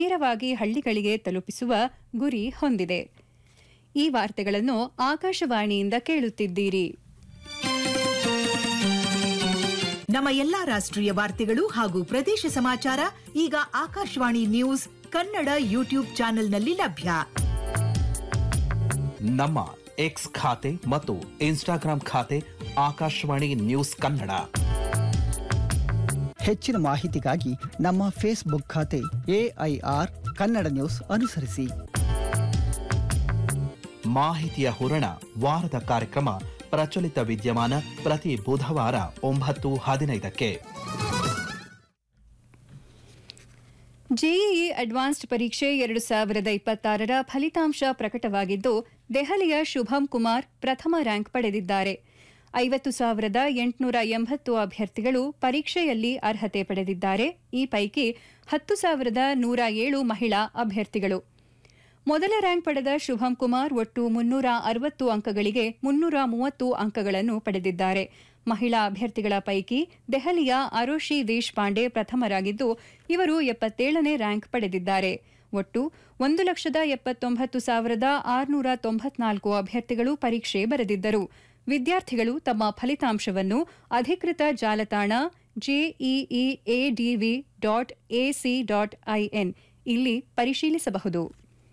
ನೇರವಾಗಿ ಹಳ್ಳಿಗಳಿಗೆ ತಲುಪಿಸುವ ಗುರಿ ಹೊಂದಿದೆ ಈ ವಾರ್ತೆಗಳನ್ನು ಆಕಾಶವಾಣಿಯಿಂದ ಕೇಳುತ್ತಿದ್ದೀರಿ ನಮ್ಮ ಎಲ್ಲಾ ರಾಷ್ಟ್ರೀಯ ವಾರ್ತೆಗಳು ಹಾಗೂ ಪ್ರದೇಶ ಸಮಾಚಾರ ಈಗ ಆಕಾಶವಾಣಿ ನ್ಯೂಸ್ ಕನ್ನಡ ಯೂಟ್ಯೂಬ್ ಚಾನೆಲ್ನಲ್ಲಿ ಲಭ್ಯ ನಮ್ಮ ಎಕ್ಸ್ ಖಾತೆ ಮತ್ತು ಇನ್ಸ್ಟಾಗ್ರಾಂ ಖಾತೆ ಆಕಾಶವಾಣಿ ನ್ಯೂಸ್ ಕನ್ನಡ ಹೆಚ್ಚಿನ ಮಾಹಿತಿಗಾಗಿ ನಮ್ಮ ಫೇಸ್ಬುಕ್ ಖಾತೆ ಎಐಆರ್ ಕನ್ನಡ ನ್ಯೂಸ್ ಅನುಸರಿಸಿ ಮಾಹಿತಿಯ ಹೂರಣ ವಾರದ ಕಾರ್ಯಕ್ರಮ ಪ್ರಚಲಿತ ವಿದ್ಯಮಾನ ಪ್ರತಿ ಬುಧವಾರ ಒಂಬತ್ತು ಹದಿನೈದಕ್ಕೆ ಜೆಇಇ ಅಡ್ವಾನ್ಸ್ಡ್ ಪರೀಕ್ಷೆ ಎರಡು ಸಾವಿರದ ಇಪ್ಪತ್ತಾರರ ಫಲಿತಾಂಶ ಪ್ರಕಟವಾಗಿದ್ದು ದೆಹಲಿಯ ಶುಭಂ ಕುಮಾರ್ ಪ್ರಥಮ ರ್ಯಾಂಕ್ ಪಡೆದಿದ್ದಾರೆ ಐವತ್ತು ಸಾವಿರದ ಎಂಟುನೂರ ಎಂಬತ್ತು ಅಭ್ಯರ್ಥಿಗಳು ಪರೀಕ್ಷೆಯಲ್ಲಿ ಅರ್ಹತೆ ಪಡೆದಿದ್ದಾರೆ ಈ ಪೈಕಿ ಹತ್ತು ಸಾವಿರದ ನೂರ ಏಳು ಮಹಿಳಾ ಅಭ್ಯರ್ಥಿಗಳು ಮೊದಲ ರ್ಯಾಂಕ್ ಪಡೆದ ಶುಭಂ ಕುಮಾರ್ ಒಟ್ಟು ಮುನ್ನೂರ ಅರವತ್ತು ಅಂಕಗಳಿಗೆ ಮುನ್ನೂರ ಮೂವತ್ತು ಅಂಕಗಳನ್ನು ಪಡೆದಿದ್ದಾರೆ ಮಹಿಳಾ ಅಭ್ಯರ್ಥಿಗಳ ಪೈಕಿ ದೆಹಲಿಯ ಅರೋಶಿ ದೇಶಪಾಂಡೆ ಪ್ರಥಮರಾಗಿದ್ದು ಇವರು ಎಪ್ಪತ್ತೇಳನೇ ರ್ಯಾಂಕ್ ಪಡೆದಿದ್ದಾರೆ ಒಟ್ಟು ಒಂದು ಲಕ್ಷದ ಎಪ್ಪತ್ತೊಂಬತ್ತು ಸಾವಿರದ ಆರುನೂರ ತೊಂಬತ್ನಾಲ್ಕು ಅಭ್ಯರ್ಥಿಗಳು ಪರೀಕ್ಷೆ ಬರೆದಿದ್ದರು ವಿದ್ಯಾರ್ಥಿಗಳು ತಮ್ಮ ಫಲಿತಾಂಶವನ್ನು ಅಧಿಕೃತ ಜಾಲತಾಣ JEE ADV dot AC dot IN ಇಲ್ಲಿ ಪರಿಶೀಲಿಸಬಹುದು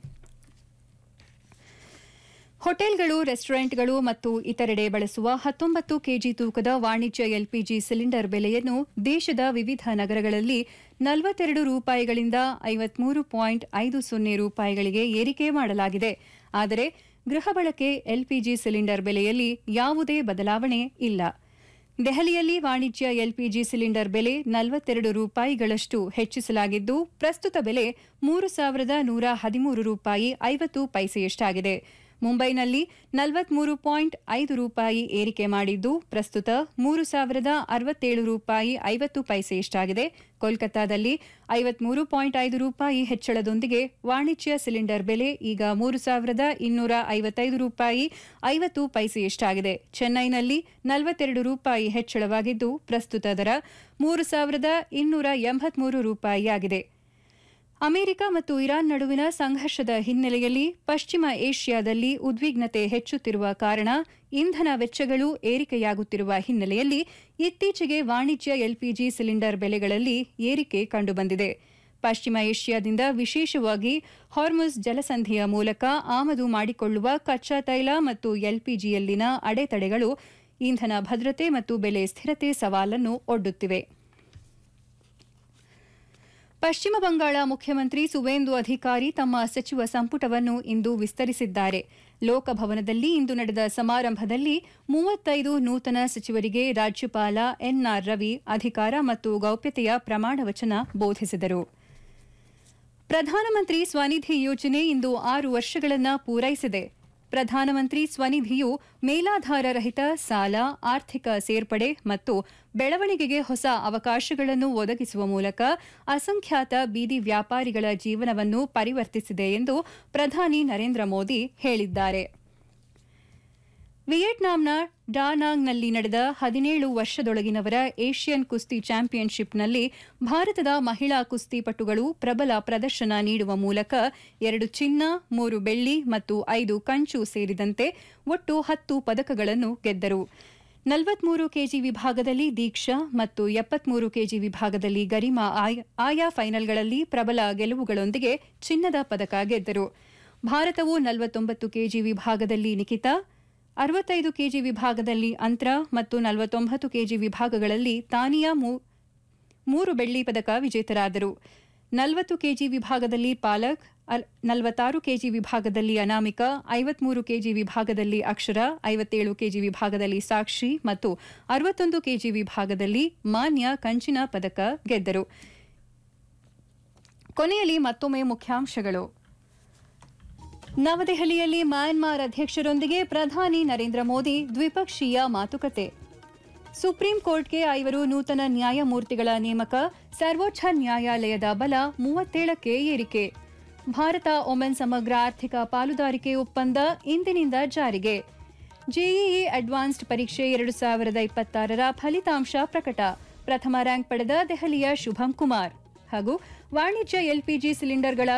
ಹೋಟೆಲ್ಗಳು ರೆಸ್ಟೋರೆಂಟ್ಗಳು ಮತ್ತು ಇತರೆಡೆ ಬಳಸುವ ಹತ್ತೊಂಬತ್ತು ಕೆಜಿ ತೂಕದ ವಾಣಿಜ್ಯ ಎಲ್ಪಿಜಿ ಸಿಲಿಂಡರ್ ಬೆಲೆಯನ್ನು ದೇಶದ ವಿವಿಧ ನಗರಗಳಲ್ಲಿ ನಲವತ್ತೆರಡು ರೂಪಾಯಿಗಳಿಂದ ಐವತ್ಮೂರು ಪಾಯಿಂಟ್ ಐದು ಸೊನ್ನೆ ರೂಪಾಯಿಗಳಿಗೆ ಏರಿಕೆ ಮಾಡಲಾಗಿದೆ ಆದರೆ ಗೃಹ ಬಳಕೆ ಎಲ್ಪಿಜಿ ಸಿಲಿಂಡರ್ ಬೆಲೆಯಲ್ಲಿ ಯಾವುದೇ ಬದಲಾವಣೆ ಇಲ್ಲ ದೆಹಲಿಯಲ್ಲಿ ವಾಣಿಜ್ಯ ಎಲ್ಪಿಜಿ ಸಿಲಿಂಡರ್ ಬೆಲೆ ನಲವತ್ತೆರಡು ರೂಪಾಯಿಗಳಷ್ಟು ಹೆಚ್ಚಿಸಲಾಗಿದ್ದು ಪ್ರಸ್ತುತ ಬೆಲೆ ಮೂರು ಸಾವಿರದ ನೂರ ಹದಿಮೂರು ರೂಪಾಯಿ ಐವತ್ತು ಪೈಸೆಯಷ್ಟಾಗಿದೆ ಮುಂಬೈನಲ್ಲಿ ನಲವತ್ಮೂರು ಪಾಯಿಂಟ್ ಐದು ರೂಪಾಯಿ ಏರಿಕೆ ಮಾಡಿದ್ದು ಪ್ರಸ್ತುತ ಮೂರು ಸಾವಿರದ ಅರವತ್ತೇಳು ರೂಪಾಯಿ ಐವತ್ತು ಪೈಸೆಯಷ್ಟಾಗಿದೆ ಕೋಲ್ಕತ್ತಾದಲ್ಲಿ ಐವತ್ಮೂರು ಪಾಯಿಂಟ್ ಐದು ರೂಪಾಯಿ ಹೆಚ್ಚಳದೊಂದಿಗೆ ವಾಣಿಜ್ಯ ಸಿಲಿಂಡರ್ ಬೆಲೆ ಈಗ ಮೂರು ಸಾವಿರದ ಇನ್ನೂರ ಐವತ್ತೈದು ರೂಪಾಯಿ ಐವತ್ತು ಪೈಸೆಯಷ್ಟಾಗಿದೆ ಚೆನ್ನೈನಲ್ಲಿ ನಲವತ್ತೆರಡು ರೂಪಾಯಿ ಹೆಚ್ಚಳವಾಗಿದ್ದು ಪ್ರಸ್ತುತ ದರ ಮೂರು ಸಾವಿರದ ಇನ್ನೂರ ಎಂಬತ್ಮೂರು ರೂಪಾಯಿಯಾಗಿದೆ ಅಮೆರಿಕ ಮತ್ತು ಇರಾನ್ ನಡುವಿನ ಸಂಘರ್ಷದ ಹಿನ್ನೆಲೆಯಲ್ಲಿ ಪಶ್ಚಿಮ ಏಷ್ಯಾದಲ್ಲಿ ಉದ್ವಿಗ್ನತೆ ಹೆಚ್ಚುತ್ತಿರುವ ಕಾರಣ ಇಂಧನ ವೆಚ್ಚಗಳು ಏರಿಕೆಯಾಗುತ್ತಿರುವ ಹಿನ್ನೆಲೆಯಲ್ಲಿ ಇತ್ತೀಚೆಗೆ ವಾಣಿಜ್ಯ ಎಲ್ಪಿಜಿ ಸಿಲಿಂಡರ್ ಬೆಲೆಗಳಲ್ಲಿ ಏರಿಕೆ ಕಂಡುಬಂದಿದೆ ಪಶ್ಚಿಮ ಏಷ್ಯಾದಿಂದ ವಿಶೇಷವಾಗಿ ಹಾರ್ಮುಸ್ ಜಲಸಂಧಿಯ ಮೂಲಕ ಆಮದು ಮಾಡಿಕೊಳ್ಳುವ ಕಚ್ಚಾ ತೈಲ ಮತ್ತು ಎಲ್ಪಿಜಿಯಲ್ಲಿನ ಅಡೆತಡೆಗಳು ಇಂಧನ ಭದ್ರತೆ ಮತ್ತು ಬೆಲೆ ಸ್ಥಿರತೆ ಸವಾಲನ್ನು ಒಡ್ಡುತ್ತಿವೆ ಪಶ್ಚಿಮ ಬಂಗಾಳ ಮುಖ್ಯಮಂತ್ರಿ ಸುವೇಂದು ಅಧಿಕಾರಿ ತಮ್ಮ ಸಚಿವ ಸಂಪುಟವನ್ನು ಇಂದು ವಿಸ್ತರಿಸಿದ್ದಾರೆ ಲೋಕಭವನದಲ್ಲಿ ಇಂದು ನಡೆದ ಸಮಾರಂಭದಲ್ಲಿ ಮೂವತ್ತೈದು ನೂತನ ಸಚಿವರಿಗೆ ರಾಜ್ಯಪಾಲ ಎನ್ಆರ್ ರವಿ ಅಧಿಕಾರ ಮತ್ತು ಗೌಪ್ಯತೆಯ ಪ್ರಮಾಣ ವಚನ ಬೋಧಿಸಿದರು ಪ್ರಧಾನಮಂತ್ರಿ ಸ್ವನಿಧಿ ಯೋಜನೆ ಇಂದು ಆರು ವರ್ಷಗಳನ್ನು ಪೂರೈಸಿದೆ ಪ್ರಧಾನಮಂತ್ರಿ ಸ್ವನಿಧಿಯು ಮೇಲಾಧಾರ ರಹಿತ ಸಾಲ ಆರ್ಥಿಕ ಸೇರ್ಪಡೆ ಮತ್ತು ಬೆಳವಣಿಗೆಗೆ ಹೊಸ ಅವಕಾಶಗಳನ್ನು ಒದಗಿಸುವ ಮೂಲಕ ಅಸಂಖ್ಯಾತ ಬೀದಿ ವ್ಯಾಪಾರಿಗಳ ಜೀವನವನ್ನು ಪರಿವರ್ತಿಸಿದೆ ಎಂದು ಪ್ರಧಾನಿ ನರೇಂದ್ರ ಮೋದಿ ಹೇಳಿದ್ದಾರೆ ವಿಯೆಟ್ನಾಂನ ಡಾನಾಂಗ್ನಲ್ಲಿ ನಡೆದ ಹದಿನೇಳು ವರ್ಷದೊಳಗಿನವರ ಏಷ್ಯನ್ ಕುಸ್ತಿ ಚಾಂಪಿಯನ್ಶಿಪ್ನಲ್ಲಿ ಭಾರತದ ಮಹಿಳಾ ಕುಸ್ತಿಪಟುಗಳು ಪ್ರಬಲ ಪ್ರದರ್ಶನ ನೀಡುವ ಮೂಲಕ ಎರಡು ಚಿನ್ನ ಮೂರು ಬೆಳ್ಳಿ ಮತ್ತು ಐದು ಕಂಚು ಸೇರಿದಂತೆ ಒಟ್ಟು ಹತ್ತು ಪದಕಗಳನ್ನು ಗೆದ್ದರು ನಲವತ್ಮೂರು ಕೆಜಿ ವಿಭಾಗದಲ್ಲಿ ದೀಕ್ಷಾ ಮತ್ತು ಎಪ್ಪತ್ಮೂರು ಕೆಜಿ ವಿಭಾಗದಲ್ಲಿ ಗರಿಮಾ ಆಯಾ ಫೈನಲ್ಗಳಲ್ಲಿ ಪ್ರಬಲ ಗೆಲುವುಗಳೊಂದಿಗೆ ಚಿನ್ನದ ಪದಕ ಗೆದ್ದರು ಭಾರತವು ನಲವತ್ತೊಂಬತ್ತು ಕೆಜಿ ವಿಭಾಗದಲ್ಲಿ ನಿಖಿತಾ ಅರವತ್ತೈದು ಕೆಜಿ ವಿಭಾಗದಲ್ಲಿ ಅಂತ್ರ ಮತ್ತು ನಲವತ್ತೊಂಬತ್ತು ಕೆಜಿ ವಿಭಾಗಗಳಲ್ಲಿ ತಾನಿಯಾ ಮೂರು ಬೆಳ್ಳಿ ಪದಕ ವಿಜೇತರಾದರು ನಲವತ್ತು ಕೆಜಿ ವಿಭಾಗದಲ್ಲಿ ಪಾಲಕ್ ನಲವತ್ತಾರು ಕೆಜಿ ವಿಭಾಗದಲ್ಲಿ ಅನಾಮಿಕಾ ಐವತ್ಮೂರು ಕೆಜಿ ವಿಭಾಗದಲ್ಲಿ ಅಕ್ಷರ ಐವತ್ತೇಳು ಕೆಜಿ ವಿಭಾಗದಲ್ಲಿ ಸಾಕ್ಷಿ ಮತ್ತು ಅರವತ್ತೊಂದು ಕೆಜಿ ವಿಭಾಗದಲ್ಲಿ ಮಾನ್ಯ ಕಂಚಿನ ಪದಕ ಗೆದ್ದರು ಕೊನೆಯಲ್ಲಿ ಮತ್ತೊಮ್ಮೆ ಮುಖ್ಯಾಂಶಗಳು ನವದೆಹಲಿಯಲ್ಲಿ ಮ್ಯಾನ್ಮಾರ್ ಅಧ್ಯಕ್ಷರೊಂದಿಗೆ ಪ್ರಧಾನಿ ನರೇಂದ್ರ ಮೋದಿ ದ್ವಿಪಕ್ಷೀಯ ಮಾತುಕತೆ ಸುಪ್ರೀಂ ಕೋರ್ಟ್ಗೆ ಐವರು ನೂತನ ನ್ಯಾಯಮೂರ್ತಿಗಳ ನೇಮಕ ಸರ್ವೋಚ್ಚ ನ್ಯಾಯಾಲಯದ ಬಲ ಮೂವತ್ತೇಳಕ್ಕೆ ಏರಿಕೆ ಭಾರತ ಒಮನ್ ಸಮಗ್ರ ಆರ್ಥಿಕ ಪಾಲುದಾರಿಕೆ ಒಪ್ಪಂದ ಇಂದಿನಿಂದ ಜಾರಿಗೆ ಜೆಇಇ ಅಡ್ವಾನ್ಸ್ಡ್ ಪರೀಕ್ಷೆ ಎರಡು ಸಾವಿರದ ಇಪ್ಪತ್ತಾರರ ಫಲಿತಾಂಶ ಪ್ರಕಟ ಪ್ರಥಮ ರ್ಯಾಂಕ್ ಪಡೆದ ದೆಹಲಿಯ ಶುಭಂ ಕುಮಾರ್ ಹಾಗೂ ವಾಣಿಜ್ಯ ಎಲ್ಪಿಜಿ ಸಿಲಿಂಡರ್ಗಳ